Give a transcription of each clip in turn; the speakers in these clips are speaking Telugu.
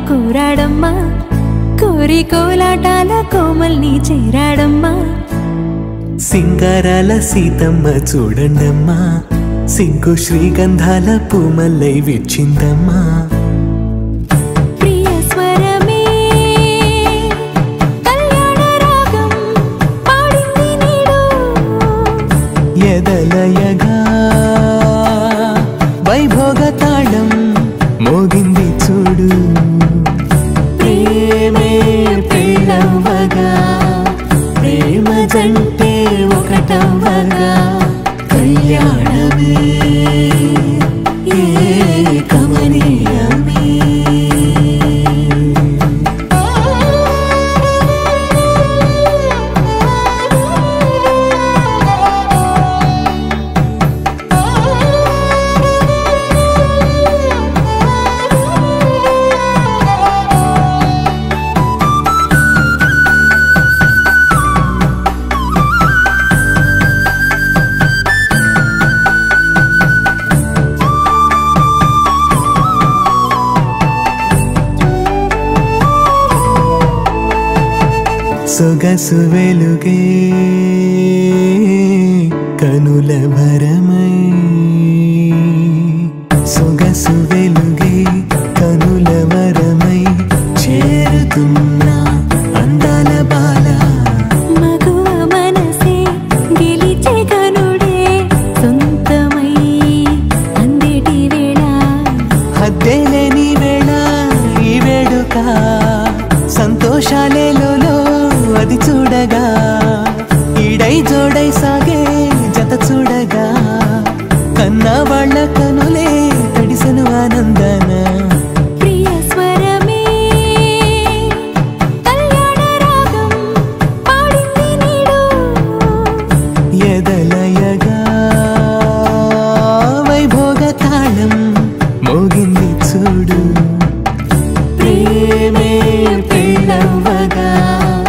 కోరాడమ్మా కోరి కోలాటాల కోమల్ని చేరాడమ్మా సింగారాల సీతమ్మ చూడండమ్మా సిగ్గు శ్రీగంధాల పూమల్లై విచ్చిందమ్మా ప్రియ స్వరమే కళ్యాణ రాగం పాడింది నీడు ఎదలయగా వైభోగ తాళం మోగింది చూడు ప్రేమే పెళ్ళవ్వగా ప్రేమ జంటే ఒకటవ్వగా కళ్యాణమే ఏ కమనీయమే సొగసు వెలుగే కనుల భరమై సొగసు వెలుగే కనుల వరమై చేరుతున్న అందాల బాల మగువ మనసే గెలిచే కనుడే సొంతమై అందేటి వేళ హద్దేలేని వేళ ఈ వేడుక సంతోషాలేలో అది చూడగా ఈడై జోడై సాగే జత చూడగా కన్నా వాళ్ళ కనులే తడిసెను ఆనందన ప్రియ స్వరమే కళ్యాణ రాగం పాడింది నీడు ఎదలయగా వైభోగ తాళం మోగింది చూడు ప్రేమే పెళ్ళవ్వగా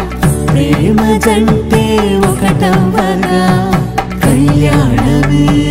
ప్రేమ జంటే ఒకటవ్వగా కళ్యాణమే